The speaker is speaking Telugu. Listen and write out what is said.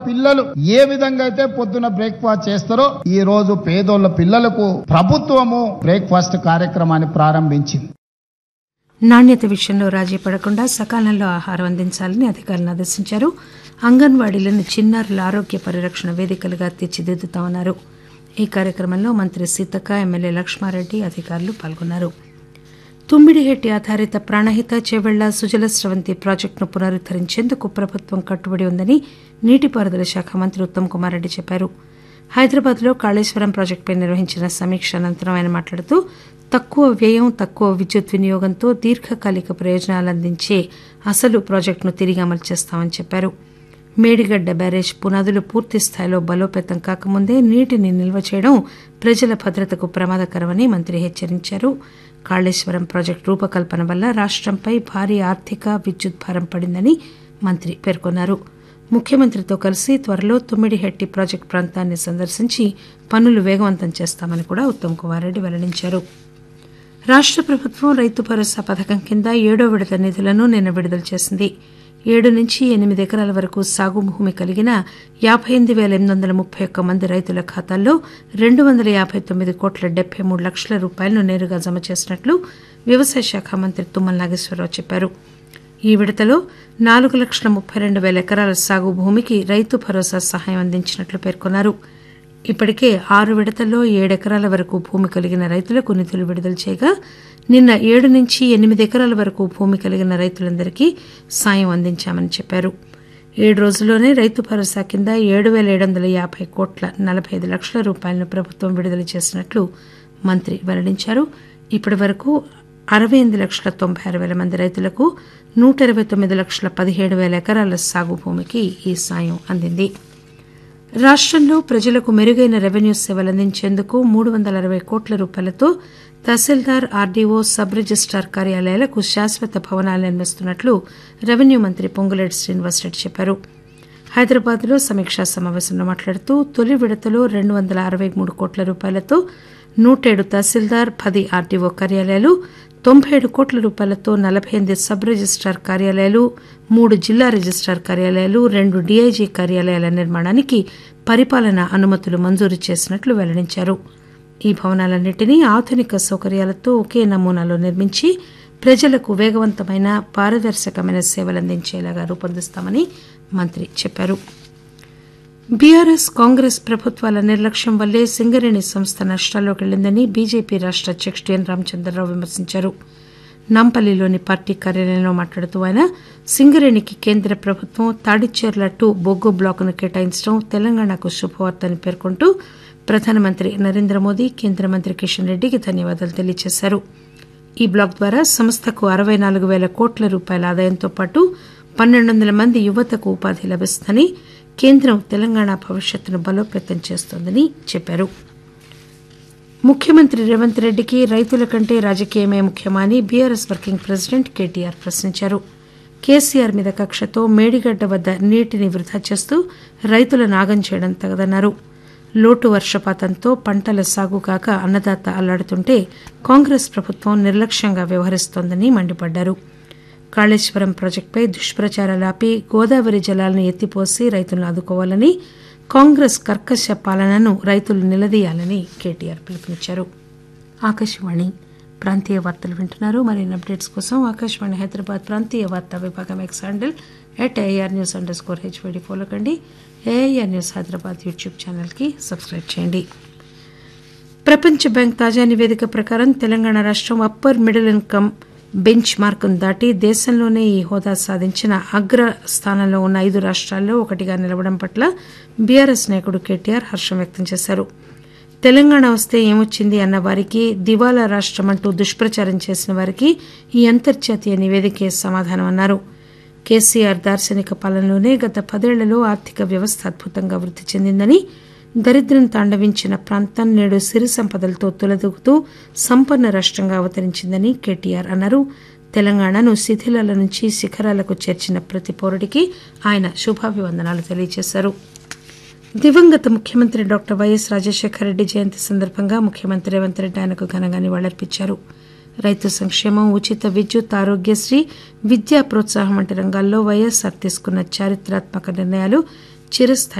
పిల్లలు ఏ విధంగా అయితే పొద్దున బ్రేక్ఫాస్ట్ చేస్తారో ఈ రోజు పేదోళ్ళ పిల్లలకు ప్రభుత్వము బ్రేక్ఫాస్ట్ కార్యక్రమాన్ని ప్రారంభించింది నాణ్యత విషయంలో రాజీ పడకుండా సకాలంలో ఆహారం అందించాలని అధికారులను ఆదేశించారు అంగన్వాడీలను చిన్నారుల ఆరోగ్య పరిరక్షణ వేదికలుగా తీర్చిదిద్దుతామన్నారు ఈ కార్యక్రమంలో మంత్రి సీతక్క ఎమ్మెల్యే లక్ష్మారెడ్డి అధికారులు పాల్గొన్నారు తుమ్మిడిహెట్టి ఆధారిత ప్రాణహిత చేవెళ్ల సుజల స్రవంతి ప్రాజెక్టును పునరుద్దరించేందుకు ప్రభుత్వం కట్టుబడి ఉందని నీటిపారుదల శాఖ మంత్రి ఉత్తమ్ కుమార్ రెడ్డి చెప్పారు హైదరాబాద్ లో కాళేశ్వరం ప్రాజెక్టుపై నిర్వహించిన సమీక్ష అనంతరం ఆయన మాట్లాడుతూ తక్కువ వ్యయం తక్కువ విద్యుత్ వినియోగంతో దీర్ఘకాలిక ప్రయోజనాలు అందించే అసలు ప్రాజెక్టును తిరిగి అమలు చేస్తామని చెప్పారు మేడిగడ్డ బ్యారేజ్ పునాదులు పూర్తి స్థాయిలో బలోపేతం కాకముందే నీటిని నిల్వ చేయడం ప్రజల భద్రతకు ప్రమాదకరమని మంత్రి హెచ్చరించారు కాళేశ్వరం ప్రాజెక్టు రూపకల్పన వల్ల రాష్టంపై భారీ ఆర్థిక విద్యుత్ భారం పడిందని మంత్రి పేర్కొన్నారు ముఖ్యమంత్రితో కలిసి త్వరలో తుమ్మిడిహెట్టి ప్రాజెక్టు ప్రాంతాన్ని సందర్శించి పనులు వేగవంతం చేస్తామని కూడా ఉత్తమ్ కుమార్ రెడ్డి వెల్లడించారు రాష్ట ప్రభుత్వం రైతు భరోసా పథకం కింద ఏడో విడత నిధులను నిన్న విడుదల చేసింది ఏడు నుంచి ఎనిమిది ఎకరాల వరకు సాగు భూమి కలిగిన యాబై ఎనిమిది పేల ఎనిమిది వందల ముప్పై ఒక్క మంది రైతుల ఖాతాల్లో రెండు వందల యాబై తొమ్మిది కోట్ల డెబ్బై మూడు లక్షల రూపాయలను నేరుగా జమ చేసినట్లు వ్యవసాయ శాఖ మంత్రి తుమ్మల నాగేశ్వరరావు చెప్పారు ఈ విడతలో నాలుగు లక్షల ముప్పై రెండు పేల ఎకరాల సాగు భూమికి రైతు భరోసా సహాయం అందించినట్లు పేర్కొన్నారు ఇప్పటికే ఆరు విడతల్లో ఏడెకరాల వరకు భూమి కలిగిన రైతులకు నిధులు విడుదల చేయగా నిన్న ఏడు నుంచి ఎనిమిది ఎకరాల వరకు భూమి కలిగిన రైతులందరికీ సాయం అందించామని చెప్పారు ఏడు రోజుల్లోనే రైతు భరోసా కింద ఏడు పేల ఏడు వందల యాబై కోట్ల నలబై ఐదు లక్షల రూపాయలను ప్రభుత్వం విడుదల చేసినట్లు మంత్రి వెల్లడించారు ఇప్పటి వరకు అరవై ఎనిమిది లక్షల తొంభై ఆరు పేల మంది రైతులకు నూట ఇరవై తొమ్మిది లక్షల పదిహేడు పేల ఎకరాల సాగు భూమికి ఈ సాయం అందింది రాష్టంలో ప్రజలకు మెరుగైన రెవెన్యూ సేవలు అందించేందుకు మూడు వందల అరవై కోట్ల రూపాయలతో తహసీల్దార్ ఆర్డీఓ సబ్ రిజిస్టార్ కార్యాలయాలకు శాశ్వత భవనాలు నిర్మిస్తున్నట్లు రెవెన్యూ మంత్రి పొంగులేటి శ్రీనివాసరెడ్డి చెప్పారు హైదరాబాద్ లో సమీక్షా సమావేశంలో మాట్లాడుతూ తొలి విడతలో రెండు వందల అరవై మూడు కోట్ల రూపాయలతో నూటేడు తహసీల్దార్ పది ఆర్డీఓ కార్యాలయాలు తొంభై ఏడు కోట్ల రూపాయలతో నలబై ఎనిమిది సబ్ రిజిస్టార్ కార్యాలయాలు మూడు జిల్లా రిజిస్టార్ కార్యాలయాలు రెండు డీఐజీ కార్యాలయాల నిర్మాణానికి పరిపాలనా అనుమతులు మంజూరు చేసినట్లు వెల్లడించారు ఈ భవనాలన్నింటినీ ఆధునిక సౌకర్యాలతో ఒకే నమూనాలో నిర్మించి ప్రజలకు వేగవంతమైన పారదర్శకమైన సేవలు అందించేలాగా రూపొందిస్తామని మంత్రి చెప్పారు బీఆర్ఎస్ కాంగ్రెస్ ప్రభుత్వాల నిర్లక్ష్యం వల్లే సింగరేణి సంస్థ నష్టాల్లోకి వెళ్లిందని బీజేపీ రాష్ట అధ్యకుడు ఎన్ రామచంద్రరావు విమర్శించారు నాంపల్లిలోని పార్టీ కార్యాలయంలో మాట్లాడుతూ ఆయన సింగరేణికి కేంద్ర ప్రభుత్వం తాడిచేర్ల టు బొగ్గు బ్లాకును కేటాయించడం తెలంగాణకు శుభవార్త అని పేర్కొంటూ ప్రధానమంత్రి నరేంద్ర మోదీ కేంద్ర మంత్రి కిషన్ రెడ్డికి ధన్యవాదాలు తెలియజేశారు ఈ బ్లాక్ ద్వారా సంస్థకు అరవై నాలుగు పేల కోట్ల రూపాయల ఆదాయంతో పాటు పన్నెండు వందల మంది యువతకు ఉపాధి లభిస్తుందని కేంద్రం తెలంగాణ భవిష్యత్తును బలోపేతం చేస్తోందని చెప్పారు ముఖ్యమంత్రి రేవంత్ రెడ్డికి రైతుల కంటే రాజకీయమే ముఖ్యమా అని బీఆర్ఎస్ వర్కింగ్ ప్రెసిడెంట్ కేటీఆర్ ప్రశ్నించారు కేసీఆర్ మీద కక్షతో మేడిగడ్డ వద్ద నీటిని వృధా చేస్తూ రైతుల నాగం చేయడం తగదన్నారు లోటు వర్షపాతంతో పంటల సాగు కాక అన్నదాత అల్లాడుతుంటే కాంగ్రెస్ ప్రభుత్వం నిర్లక్ష్యంగా వ్యవహరిస్తోందని మండిపడ్డారు కాళేశ్వరం ప్రాజెక్టుపై దుష్ప్రచారాలు ఆపి గోదావరి జలాలను ఎత్తిపోసి రైతులను ఆదుకోవాలని కాంగ్రెస్ కర్కశ పాలనను రైతులు నిలదీయాలని కేటీఆర్ పిలుపునిచ్చారు ఆకాశవాణి ప్రాంతీయ వార్తలు వింటున్నారు మరిన్ని అప్డేట్స్ కోసం ఆకాశవాణి హైదరాబాద్ ప్రాంతీయ వార్తా విభాగం X handle at AR news underscore HYD follow కండి ఏఐఆర్ న్యూస్ హైదరాబాద్ యూట్యూబ్ ఛానల్కి సబ్స్క్రైబ్ చేయండి ప్రపంచ బ్యాంక్ తాజా నివేదిక ప్రకారం తెలంగాణ రాష్టం అప్పర్ మిడిల్ ఇన్కమ్ బెంచ్ మార్కును దాటి దేశంలోనే ఈ హోదా సాధించిన అగ్ర స్థానంలో ఉన్న ఐదు రాష్ట్రాల్లో ఒకటిగా నిలవడం పట్ల బీఆర్ఎస్ నాయకుడు కేటీఆర్ హర్షం వ్యక్తం చేశారు తెలంగాణ వస్తే ఏమొచ్చింది అన్న వారికి దివాలా రాష్టం అంటూ దుష్ప్రచారం చేసిన వారికి ఈ అంతర్జాతీయ నివేదికే సమాధానం అన్నారు కేసీఆర్ దార్శనిక పాలనలోనే గత పదేళ్లలో ఆర్థిక వ్యవస్థ అద్భుతంగా వృద్ధి చెందిందని దరిద్రం తాండవించిన ప్రాంతం నేడు సిరి సంపదలతో తొలదూగుతూ సంపన్న రాష్టంగా అవతరించిందని కేటీఆర్ అన్నారు తెలంగాణను శిథిలాల నుంచి శిఖరాలకు చేర్చిన ప్రతి పౌరుడికి ఆయన శుభాభివందనాలు తెలియజేశారు దివంగత ముఖ్యమంత్రి డాక్టర్ వైఎస్ రాజశేఖర రెడ్డి జయంతి సందర్భంగా ముఖ్యమంత్రి రేవంత్ రెడ్డి ఆయనకు ఘనంగా నివాళులర్పించారు రైతు సంక్షేమం ఉచిత విద్యుత్ ఆరోగ్యశ్రీ విద్యా ప్రోత్సాహం వంటి రంగాల్లో వైఎస్ఆర్ తీసుకున్న చారిత్రాత్మక నిర్ణయాలు చిరస్థాయి